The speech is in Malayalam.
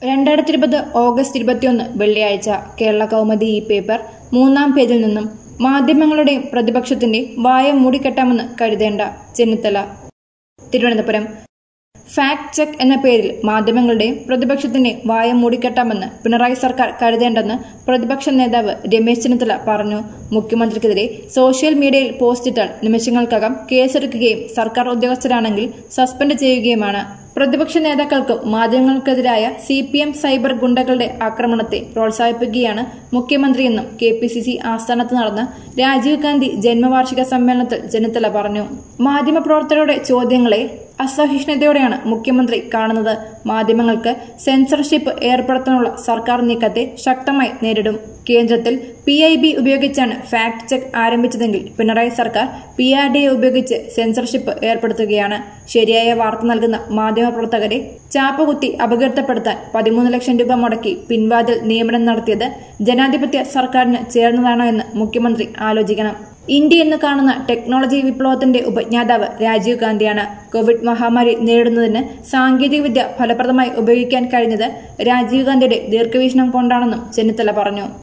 രണ്ടായിരത്തി ഇരുപത് ഓഗസ്റ്റ് ഇരുപത്തിയൊന്ന് വെള്ളിയാഴ്ച കേരള കൗമുദി ഈ പേപ്പർ മൂന്നാം പേജിൽ നിന്നും മാധ്യമങ്ങളുടെയും പ്രതിപക്ഷത്തിന്റെയും വായ മൂടിക്കെട്ടാമെന്ന് കരുതേണ്ട ചെന്നിത്തല തിരുവനന്തപുരം ഫാക്ട് ചെക്ക് എന്ന പേരിൽ മാധ്യമങ്ങളുടെയും പ്രതിപക്ഷത്തിന്റെയും വായ മൂടിക്കെട്ടാമെന്ന് പിണറായി സർക്കാർ കരുതേണ്ടെന്ന് പ്രതിപക്ഷ നേതാവ് രമേശ് ചെന്നിത്തല പറഞ്ഞു മുഖ്യമന്ത്രിക്കെതിരെ സോഷ്യൽ മീഡിയയിൽ പോസ്റ്റിട്ടാൽ നിമിഷങ്ങൾക്കകം കേസെടുക്കുകയും സർക്കാർ ഉദ്യോഗസ്ഥരാണെങ്കിൽ സസ്പെൻഡ് ചെയ്യുകയുമാണ് പ്രതിപക്ഷ നേതാക്കൾക്കും മാധ്യമങ്ങൾക്കെതിരായ സി പി എം സൈബർ ഗുണ്ടകളുടെ ആക്രമണത്തെ പ്രോത്സാഹിപ്പിക്കുകയാണ് മുഖ്യമന്ത്രിയെന്നും കെ പി സി സി ആസ്ഥാനത്ത് നടന്ന രാജീവ് ഗാന്ധി ജന്മവാർഷിക സമ്മേളനത്തിൽ ചെന്നിത്തല പറഞ്ഞു മാധ്യമപ്രവർത്തകരുടെ ചോദ്യങ്ങളെ അസഹിഷ്ണുതയോടെയാണ് മുഖ്യമന്ത്രി കാണുന്നത് മാധ്യമങ്ങൾക്ക് സെൻസർഷിപ്പ് ഏർപ്പെടുത്താനുള്ള സർക്കാർ നീക്കത്തെ ശക്തമായി നേരിടും കേന്ദ്രത്തിൽ പി ഐ ബി ഉപയോഗിച്ചാണ് ഫാക്ട് ചെക്ക് ആരംഭിച്ചതെങ്കിൽ പിണറായി സർക്കാർ പി ആർ ഡി എ ഉപയോഗിച്ച് സെൻസർഷിപ്പ് ഏർപ്പെടുത്തുകയാണ് ശരിയായ വാർത്ത നൽകുന്ന മാധ്യമപ്രവർത്തകരെ ചാപ്പകുത്തി അപകീർത്തപ്പെടുത്താൻ പതിമൂന്ന് ലക്ഷം രൂപ മുടക്കി പിൻവാതിൽ നിയമനം നടത്തിയത് ജനാധിപത്യ സർക്കാരിന് ചേർന്നതാണോ എന്ന് മുഖ്യമന്ത്രി ആലോചിക്കണം ഇന്ത്യ എന്ന് കാണുന്ന ടെക്നോളജി വിപ്ലവത്തിന്റെ ഉപജ്ഞാതാവ് രാജീവ് ഗാന്ധിയാണ് കോവിഡ് മഹാമാരി നേരിടുന്നതിന് സാങ്കേതികവിദ്യ ഫലപ്രദമായി ഉപയോഗിക്കാൻ കഴിഞ്ഞത് രാജീവ് ഗാന്ധിയുടെ ദീർഘവീക്ഷണം കൊണ്ടാണെന്നും ചെന്നിത്തല പറഞ്ഞു